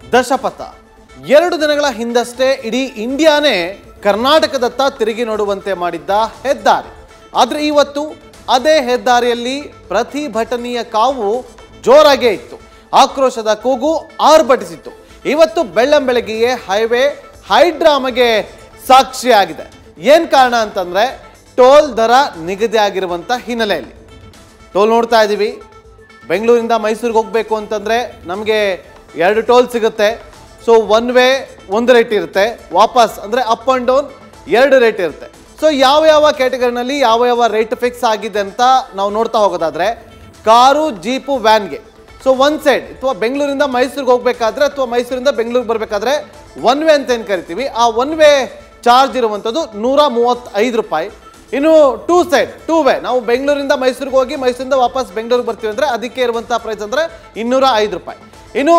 ದಶಪಥ ಎರಡು ದಿನಗಳ ಹಿಂದಷ್ಟೇ ಇಡೀ ಇಂಡಿಯಾನೇ ಕರ್ನಾಟಕದತ್ತ ತಿರುಗಿ ನೋಡುವಂತೆ ಮಾಡಿದ್ದ ಹೆದ್ದಾರಿ ಆದರೆ ಇವತ್ತು ಅದೇ ಹೆದ್ದಾರಿಯಲ್ಲಿ ಪ್ರತಿಭಟನೆಯ ಕಾವು ಜೋರಾಗೇ ಇತ್ತು ಆಕ್ರೋಶದ ಕೂಗು ಆರ್ಭಟಿಸಿತ್ತು ಇವತ್ತು ಬೆಳ್ಳಂಬೆಳಗ್ಗೆಯೇ ಹೈವೇ ಹೈಡ್ರಾಮಗೆ ಸಾಕ್ಷಿಯಾಗಿದೆ ಏನು ಕಾರಣ ಅಂತಂದ್ರೆ ಟೋಲ್ ದರ ನಿಗದಿ ಆಗಿರುವಂಥ ಹಿನ್ನೆಲೆಯಲ್ಲಿ ಟೋಲ್ ನೋಡ್ತಾ ಇದ್ದೀವಿ ಬೆಂಗಳೂರಿಂದ ಮೈಸೂರಿಗೆ ಹೋಗಬೇಕು ಅಂತಂದರೆ ನಮಗೆ ಎರಡು ಟೋಲ್ ಸಿಗುತ್ತೆ ಸೊ ಒನ್ ವೇ ಒಂದು ರೇಟ್ ಇರುತ್ತೆ ವಾಪಸ್ ಅಂದರೆ ಅಪ್ ಆ್ಯಂಡ್ ಡೌನ್ ಎರಡು ರೇಟ್ ಇರುತ್ತೆ ಸೊ ಯಾವ ಯಾವ ಕ್ಯಾಟಗರಿನಲ್ಲಿ ಯಾವ ಯಾವ ರೇಟ್ ಫಿಕ್ಸ್ ಆಗಿದೆ ಅಂತ ನಾವು ನೋಡ್ತಾ ಹೋಗೋದಾದ್ರೆ ಕಾರು ಜೀಪು ವ್ಯಾನ್ಗೆ ಸೊ ಒನ್ ಸೈಡ್ ಅಥವಾ ಬೆಂಗಳೂರಿಂದ ಮೈಸೂರಿಗೆ ಹೋಗಬೇಕಾದ್ರೆ ಅಥವಾ ಮೈಸೂರಿಂದ ಬೆಂಗಳೂರಿಗೆ ಬರಬೇಕಾದ್ರೆ ಒನ್ ವೇ ಅಂತ ಏನು ಕರಿತೀವಿ ಆ ಒನ್ ವೇ ಚಾರ್ಜ್ ಇರುವಂಥದ್ದು ನೂರ ಮೂವತ್ತೈದು ರೂಪಾಯಿ ಇನ್ನು ಟೂ ಸೈಡ್ ಟೂ ವೇ ನಾವು ಬೆಂಗಳೂರಿಂದ ಮೈಸೂರಿಗೆ ಹೋಗಿ ಮೈಸೂರಿಂದ ವಾಪಸ್ ಬೆಂಗಳೂರಿಗೆ ಬರ್ತೀವಿ ಅಂದರೆ ಅದಕ್ಕೆ ಇರುವಂಥ ಪ್ರೈಸ್ ಅಂದರೆ ಇನ್ನೂರ ಐದು ರೂಪಾಯಿ ಇನ್ನು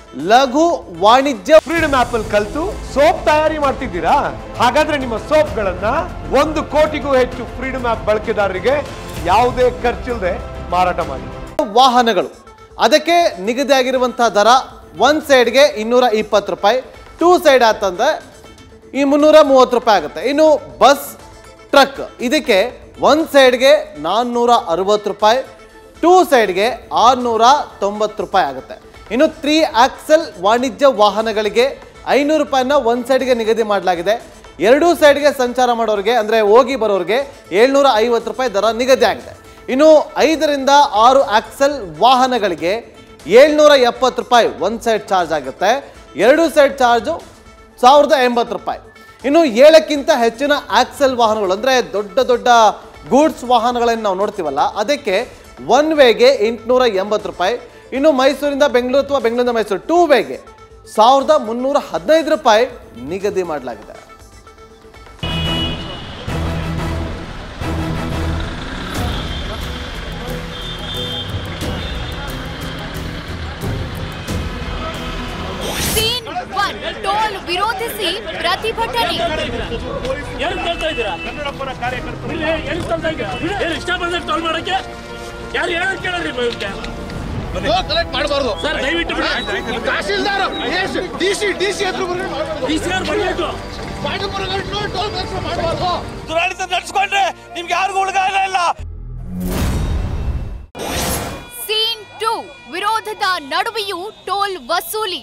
ಲಘು ವಾಣಿಜ್ಯ ಫ್ರೀಡಮ್ ಆಪ್ ಅಲ್ಲಿ ಕಲ್ತು ಸೋಪ್ ತಯಾರಿ ಮಾಡ್ತಿದ್ದೀರಾ ಹಾಗಾದ್ರೆ ನಿಮ್ಮ ಸೋಪ್ಗಳನ್ನ ಒಂದು ಕೋಟಿಗೂ ಹೆಚ್ಚು ಫ್ರೀಡಮ್ ಆಪ್ ಬಳಕೆದಾರರಿಗೆ ಯಾವುದೇ ಖರ್ಚಿಲ್ಲದೆ ಮಾರಾಟ ಮಾಡಿ ವಾಹನಗಳು ಅದಕ್ಕೆ ನಿಗದಿಯಾಗಿರುವಂಥ ದರ ಒನ್ ಸೈಡ್ಗೆ ಇನ್ನೂರ ಇಪ್ಪತ್ತು ರೂಪಾಯಿ ಟೂ ಸೈಡ್ ಆತಂದ್ರೆ ಈ ಮುನ್ನೂರ ಮೂವತ್ತು ರೂಪಾಯಿ ಆಗುತ್ತೆ ಇನ್ನು ಬಸ್ ಟ್ರಕ್ ಇದಕ್ಕೆ ಒನ್ ಸೈಡ್ಗೆ ನಾನ್ನೂರ ಅರವತ್ತು ರೂಪಾಯಿ ಟೂ ಸೈಡ್ಗೆ ಆರುನೂರ ತೊಂಬತ್ತು ರೂಪಾಯಿ ಆಗುತ್ತೆ ಇನ್ನು ತ್ರೀ ಆಕ್ಸೆಲ್ ವಾಣಿಜ್ಯ ವಾಹನಗಳಿಗೆ ಐನೂರು ರೂಪಾಯಿನ ಒನ್ ಸೈಡ್ಗೆ ನಿಗದಿ ಮಾಡಲಾಗಿದೆ ಎರಡೂ ಸೈಡ್ಗೆ ಸಂಚಾರ ಮಾಡೋರಿಗೆ ಅಂದರೆ ಹೋಗಿ ಬರೋರಿಗೆ ಏಳ್ನೂರ ಐವತ್ತು ರೂಪಾಯಿ ದರ ನಿಗದಿ ಆಗಿದೆ ಇನ್ನು ಐದರಿಂದ ಆರು ಆಕ್ಸೆಲ್ ವಾಹನಗಳಿಗೆ ಏಳ್ನೂರ ಎಪ್ಪತ್ತು ರೂಪಾಯಿ ಒನ್ ಸೈಡ್ ಚಾರ್ಜ್ ಆಗುತ್ತೆ ಎರಡು ಸೈಡ್ ಚಾರ್ಜು ಸಾವಿರದ ಎಂಬತ್ತು ರೂಪಾಯಿ ಇನ್ನು ಏಳಕ್ಕಿಂತ ಹೆಚ್ಚಿನ ಆಕ್ಸೆಲ್ ವಾಹನಗಳು ಅಂದರೆ ದೊಡ್ಡ ದೊಡ್ಡ ಗೂಡ್ಸ್ ವಾಹನಗಳನ್ನು ನಾವು ನೋಡ್ತೀವಲ್ಲ ಅದಕ್ಕೆ ಒನ್ ವೇಗೆ ಎಂಟುನೂರ ಎಂಬತ್ತು ರೂಪಾಯಿ ಇನ್ನು ಮೈಸೂರಿಂದ ಬೆಂಗಳೂರು ಅಥವಾ ಬೆಂಗಳೂರಿಂದ ಮೈಸೂರು ಟೂ ವೇಗೆ ಸಾವಿರದ ಮುನ್ನೂರ ಹದಿನೈದು ರೂಪಾಯಿ ನಿಗದಿ ಮಾಡಲಾಗಿದೆ ಸೀನ್ ಒನ್ ಟೋಲ್ ವಿರೋಧಿಸಿ ಪ್ರತಿಭಟನೆ ಏನು ಕೇಳ್ತಾ ಇದ್ದೀರಾ ಇಲ್ಲಿ ಏನು ಕೇಳ್ತಾ ಇದ್ದೀರಾ ಏನು ಇಷ್ಟ ಬಂದಾಗ ಟೋಲ್ ಮಾಡಕ್ಕೆ ಯಾರು ಏನಾದ್ರು ಕೇಳಿದ್ರಿ ಇವ್ರಿಗೆ ಕಲೆಕ್ಟ್ ಮಾಡಬಾರ್ದು ಸರ್ ದಯವಿಟ್ಟು ಬಿಡಿ ತಹಶೀಲ್ದಾರ್ ಡಿಸಿ ಡಿಸಿ ಹತ್ರ ಡಿ ಸಿ ಆರ್ ಬಂದಿತ್ತು ಟೋಲ್ ಕಲೆಕ್ಟ್ ಮಾಡಬಾರ್ದು ದುರಾಳಿತ ನಡ್ಸ್ಕೊಂಡ್ರೆ ನಿಮ್ಗೆ ಯಾರಿಗೂ ಉಳಿಗಾಲ ಇಲ್ಲ ಸೀನ್ ಟು ವಿರೋಧದ ನಡುವೆಯೂ ಟೋಲ್ ವಸೂಲಿ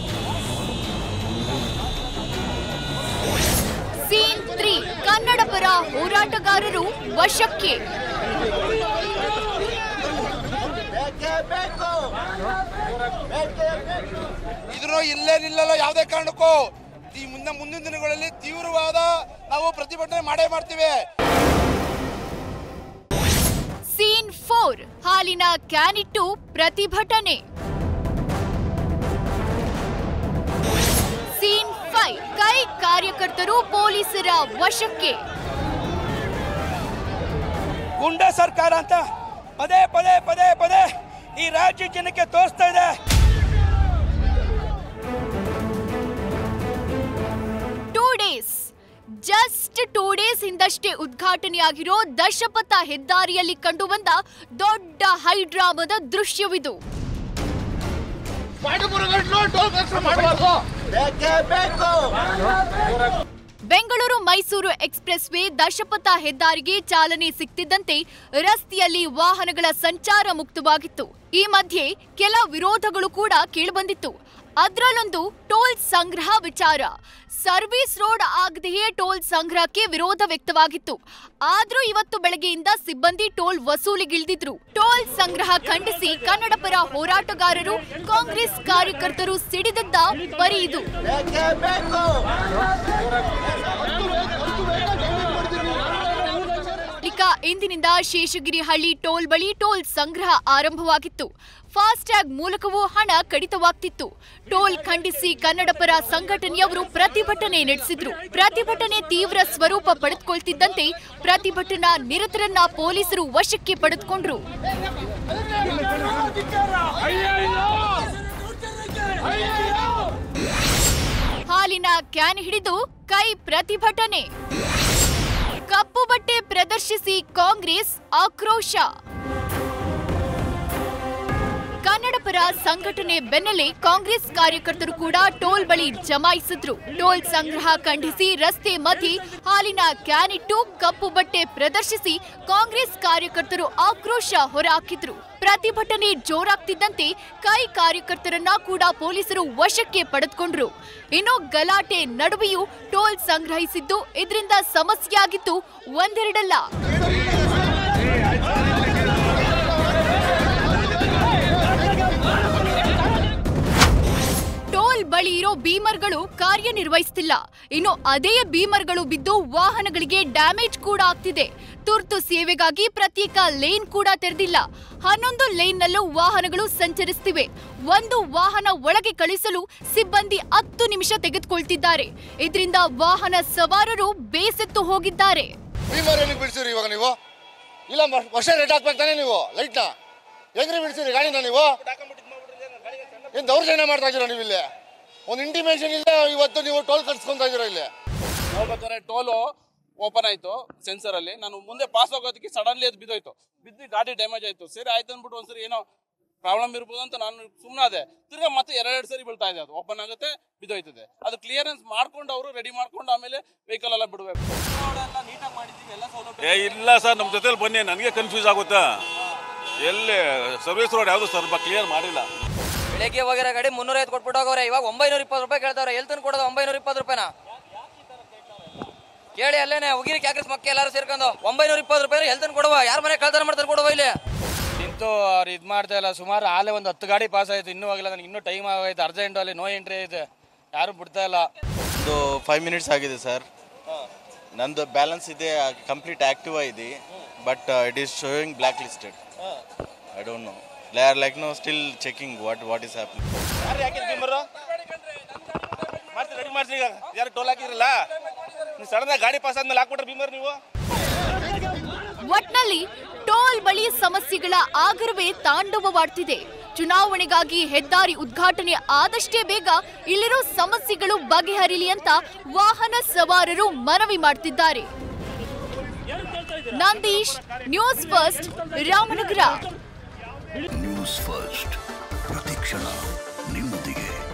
ಸೀನ್ ತ್ರೀ ಕನ್ನಡ ಪರ ಹೋರಾಟಗಾರರು ವಶಕ್ಕೆ ಇದ್ರು ಇಲ್ಲೇ ನಿಲ್ಲಲ್ಲ ಯಾವುದೇ ಕಾರಣಕ್ಕೂ ಈ ಮುಂದೆ ಮುಂದಿನ ದಿನಗಳಲ್ಲಿ ತೀವ್ರವಾದ ನಾವು ಪ್ರತಿಭಟನೆ ಮಾಡೇ ಮಾಡ್ತೀವಿ ಸೀನ್ ಫೋರ್ ಹಾಲಿನ ಕ್ಯಾನಿಟ್ಟು ಪ್ರತಿಭಟನೆ ಸೀನ್ ಫೈವ್ ಕೈ ಕಾರ್ಯಕರ್ತರು ಪೊಲೀಸರ ವಶಕ್ಕೆ ಗುಂಡ ಸರ್ಕಾರ ಅಂತ ಪದೇ ಪದೇ ಪದೇ ಪದೇ ಈ ರಾಜ್ಯ ಜನಕ್ಕೆ ತೋರಿಸ್ತಾ ಇದೆ two days just two days ಹಿಂದಷ್ಟೇ ಉದ್ಘಾಟನೆಯಾಗಿರೋ ದಶಪಥ ಹೆದ್ದಾರಿಯಲ್ಲಿ ಕಂಡುಬಂದ ದೊಡ್ಡ ಹೈಡ್ರಾಮದ ದೃಶ್ಯವಿದು ಟೋಲ್ ಕಲೆಕ್ಟ್ ಮಾಡಬಾರ್ದು ಬೆಂಗಳೂರು ಮೈಸೂರು ಎಕ್ಸ್ಪ್ರೆಸ್ ವೇ ದಶಪಥ ಹೆದ್ದಾರಿಗೆ ಚಾಲನೆ ಸಿಕ್ತಿದ್ದಂತೆ ರಸ್ತೆಯಲ್ಲಿ ವಾಹನಗಳ ಸಂಚಾರ ಮುಕ್ತವಾಗಿತ್ತು ಈ ಮಧ್ಯೆ ಕೆಲ ವಿರೋಧಗಳು ಕೂಡ ಕೇಳಿಬಂದಿತ್ತು ಅದ್ರಲ್ಲೊಂದು ಟೋಲ್ ಸಂಗ್ರಹ ವಿಚಾರ ಸರ್ವಿಸ್ ರೋಡ್ ಆಗದೆಯೇ ಟೋಲ್ ಸಂಗ್ರಹಕ್ಕೆ ವಿರೋಧ ವ್ಯಕ್ತವಾಗಿತ್ತು ಆದ್ರೂ ಇವತ್ತು ಬೆಳಗ್ಗೆಯಿಂದ ಸಿಬ್ಬಂದಿ ಟೋಲ್ ವಸೂಲಿಗಿಳಿದಿದ್ರು ಟೋಲ್ ಸಂಗ್ರಹ ಖಂಡಿಸಿ ಕನ್ನಡ ಪರ ಹೋರಾಟಗಾರರು ಕಾಂಗ್ರೆಸ್ ಕಾರ್ಯಕರ್ತರು ಸಿಡಿದಿದ್ದ ಬರೀ ಇದು ಬಳಿಕ ಇಂದಿನಿಂದ ಶೇಷಗಿರಿ ಹಳ್ಳಿ ಟೋಲ್ ಬಳಿ ಟೋಲ್ ಸಂಗ್ರಹ ಆರಂಭವಾಗಿತ್ತು ಫಾಸ್ಟ್ಯಾಗ್ ಮೂಲಕವೂ ಹಣ ಕಡಿತವಾಗ್ತಿತ್ತು ಟೋಲ್ ಖಂಡಿಸಿ ಕನ್ನಡ ಪರ ಸಂಘಟನೆಯವರು ಪ್ರತಿಭಟನೆ ನಡೆಸಿದ್ರು ಪ್ರತಿಭಟನೆ ತೀವ್ರ ಸ್ವರೂಪ ಪಡೆದುಕೊಳ್ತಿದ್ದಂತೆ ಪ್ರತಿಭಟನಾ ನಿರತರನ್ನ ಪೊಲೀಸರು ವಶಕ್ಕೆ ಪಡೆದುಕೊಂಡ್ರು ಹಾಲಿನ ಕ್ಯಾನ್ ಹಿಡಿದು ಕೈ ಪ್ರತಿಭಟನೆ ಕಪ್ಪು ಬಟ್ಟೆ ಪ್ರದರ್ಶಿಸಿ ಕಾಂಗ್ರೆಸ್ ಆಕ್ರೋಶ ಕನ್ನಡ ಪ್ರಗತಿಪರ ಸಂಘಟನೆ ಬೆನ್ನಲ್ಲೇ ಕಾಂಗ್ರೆಸ್ ಕಾರ್ಯಕರ್ತರು ಕೂಡ ಟೋಲ್ ಬಳಿ ಜಮಾಯಿಸಿದ್ರು ಟೋಲ್ ಸಂಗ್ರಹ ಖಂಡಿಸಿ ರಸ್ತೆ ಮಧ್ಯೆ ಹಾಲಿನ ಕ್ಯಾನ್ ಇಟ್ಟು ಕಪ್ಪು ಬಟ್ಟೆ ಪ್ರದರ್ಶಿಸಿ ಕಾಂಗ್ರೆಸ್ ಕಾರ್ಯಕರ್ತರು ಆಕ್ರೋಶ ಹೊರಹಾಕಿದ್ರು ಪ್ರತಿಭಟನೆ ಜೋರಾಗ್ತಿದ್ದಂತೆ ಕೈ ಕಾರ್ಯಕರ್ತರನ್ನ ಕೂಡ ಪೊಲೀಸರು ವಶಕ್ಕೆ ಪಡೆದುಕೊಂಡ್ರು ಇನ್ನು ಗಲಾಟೆ ನಡುವೆಯೂ ಟೋಲ್ ಸಂಗ್ರಹಿಸಿದ್ದು ಇದರಿಂದ ಸಮಸ್ಯೆಯಾಗಿದ್ದು ಒಂದೆರಡಲ್ಲ ಟೋಲ್ ಬಳಿ ಇರೋ ಬೀಮರ್ಗಳು ಕಾರ್ಯನಿರ್ವಹಿಸ್ತಿಲ್ಲ ಇನ್ನು ಅದೇ ಬೀಮರ್ಗಳು ಬಿದ್ದು ವಾಹನಗಳಿಗೆ ಡ್ಯಾಮೇಜ್ ಕೂಡ ಆಗ್ತಿದೆ ತುರ್ತು ಸೇವೆಗಾಗಿ ಪ್ರತ್ಯೇಕ ಲೇನ್ ಕೂಡ ತೆರೆದಿಲ್ಲ ಹನ್ನೊಂದು ಲೇನ್ನಲ್ಲೂ ವಾಹನಗಳು ಸಂಚರಿಸ್ತಿವೆ ಒಂದು ವಾಹನ ಒಳಗೆ ಕಳಿಸಲು ಸಿಬ್ಬಂದಿ ಹತ್ತು ನಿಮಿಷ ತೆಗೆದುಕೊಳ್ತಿದ್ದಾರೆ ಇದರಿಂದ ವಾಹನ ಸವಾರರು ಬೇಸೆತ್ತು ಹೋಗಿದ್ದಾರೆ ಭೀಮರ್ ಏನಕ್ಕೆ ಬಿಡ್ಸಿರಿ ಇವಾಗ ನೀವು ಇಲ್ಲ ಮ- ವರ್ಷ ರೇಟ್ ಹಾಕ್ಬೇಕು ತಾನೇ ನೀವು ಲೈಟ್ನ ಹೆಂಗ್ರಿ ಬಿಡ್ಸಿರಿ ಗಾಡಿನ ನೀವು ಏನ್ ದೌರ್ಜನ್ಯ ಮಾಡ್ತಾ ಇದ್ದೀರಾ ನೀವು ಇಲ್ಲಿ ಒಂದು ಇಂಟಿಮೇಷನ್ ಇಲ್ಲ ಇವತ್ತು ನೀವು ಟೋಲ್ ಕಟ್ಸ್ಕೊಂತ ಇದ್ದೀರಾ ಇಲ್ಲಿ ಹೋಗ್ಬೇಕಾದ್ರೆ ಟೋಲು ಓಪನ್ ಆಯ್ತು ಸೆನ್ಸರ್ ಅಲ್ಲಿ ನಾನು ಮುಂದೆ ಪಾಸ್ ಆಗೋದಕ್ಕೆ ಸಡನ್ಲಿ ಅದು ಬಿದ್ದೋಯ್ತು ಬಿದ್ದು ಗಾಡಿ ಡ್ಯಾಮೇಜ್ ಆಯ್ತು ಸರಿ ಆಯ್ತು ಅಂದ್ಬಿಟ್ಟು ಒಂದ್ಸರಿ ಏನೋ ಪ್ರಾಬ್ಲಮ್ ಇರ್ಬೋದು ಅಂತ ನಾನು ಸುಮ್ಮನಾದೆ ತಿರ್ಗಾ ಮತ್ತೆ ಎರಡೆರಡು ಸರಿ ಬೀಳ್ತಾ ಇದೆ ಅದು ಓಪನ್ ಆಗುತ್ತೆ ಬಿದ್ದೋಯ್ತದೆ ಅದು ಕ್ಲಿಯರೆನ್ಸ್ ಮಾಡ್ಕೊಂಡು ಅವರು ರೆಡಿ ಮಾಡ್ಕೊಂಡು ಆಮೇಲೆ ವೆಹಿಕಲ್ ಎಲ್ಲ ಬಿಡಬೇಕು ಏ ಇಲ್ಲ ಸರ್ ನಮ್ಮ ಜೊತೆಲಿ ಬನ್ನಿ ನನಗೆ ಕನ್ಫ್ಯೂಸ್ ಆಗುತ್ತಾ ಎಲ್ಲಿ ಸರ್ವಿಸ್ ರೋಡ್ ಯಾವುದು ಸ್ವಲ್ಪ ಕ್ಲಿಯರ್ ಮಾಡಿಲ್ಲ ಬೆಳಗ್ಗೆ ಹೋಗಿರೋ ಗಾಡಿ ಮುನ್ನೂರ ಐದು ಕೊಟ್ಬಿಟ್ಟು ಹೋಗವ್ರೆ ಇವಾಗ ಒಂಬೈನೂರ ಇಪ್ಪತ್ತು ರೂಪಾಯಿ ಕೇಳ್ತಾವ್ರೆ ಎಲ್ಲಿ ತಂದು ಕೊಡೋದು ಒಂಬೈನೂರ ಇಪ್ಪತ್ತು ರೂಪಾಯಿನ ಕೇಳಿ ಅಲ್ಲೇನೆ ಉಗಿರಿ ಕ್ಯಾಕ್ರಿಸ್ ಮಕ್ಕ ಎಲ್ಲಾರು ಸೇರ್ಕೊಂಡು ಒಂಬೈನೂರ ಇಪ್ಪತ್ತು ರೂಪಾಯಿ ಎಲ್ಲಿ ತಂದು ಕೊಡುವ ಯಾರ ಮನೆ ಕಳ್ತನ ಮಾಡ್ತಾರೆ ಕೊಡುವ ಇಲ್ಲಿ ನಿಂತು ಅವ್ರು ಇದು ಮಾಡ್ತಾ ಇಲ್ಲ ಸುಮಾರು ಆಲೇ ಒಂದು ಹತ್ತು ಗಾಡಿ ಪಾಸ್ ಆಯ್ತು ಇನ್ನೂ ಆಗಿಲ್ಲ ನನಗೆ ಇನ್ನೂ ಟೈಮ್ ಆಗೈತೆ ಅರ್ಜೆಂಟ್ ಅಲ್ಲಿ ನೋ ಎಂಟ್ರಿ ಐತೆ ಯಾರು ಬಿಡ್ತಾ ಇಲ್ಲ ಒಂದು ಫೈವ್ ಮಿನಿಟ್ಸ್ ಆಗಿದೆ ಸರ್ ನಂದು ಬ್ಯಾಲೆನ್ಸ್ ಇದೆ ಕಂಪ್ಲೀಟ್ ಆಕ್ಟಿವ್ ಇದೆ but it is showing black listed I don't know they are like no still checking what what is happening ಯಾರು ಹಾಕಿದ್ರಿ ಭೀಮರು ಮಾಡ್ತೀರಿ ರೆಡಿ ಮಾಡ್ತೀರಿ ಈಗ ಯಾರು ಟೋಲ್ ಹಾಕಿದ್ರಲ್ಲ ನೀವು ಸಡನ್ ಗಾಡಿ ಪಾಸ್ ಆದ್ಮೇಲೆ ಹಾಕ್ಬಿಟ್ರೆ ಭೀಮರ್ ನೀವು ಒಟ್ನಲ್ಲಿ ಟೋಲ್ ಬಳಿ ಸಮಸ್ಯೆಗಳ ಆಗರವೇ ತಾಂಡವವಾಡ್ತಿದೆ ಚುನಾವಣೆಗಾಗಿ ಹೆದ್ದಾರಿ ಉದ್ಘಾಟನೆ ಆದಷ್ಟೇ ಬೇಗ ಇಲ್ಲಿರೋ ಸಮಸ್ಯೆಗಳು ಬಗೆಹರಿಲಿ ಅಂತ ವಾಹನ ಸವಾರರು ಮನವಿ ಮಾಡ್ತಿದ್ದಾರೆ Nandeesh news first Ramanagara news first ಪ್ರತಿಕ್ಷಣ ನಿಮ್ಮೊಂದಿಗೆ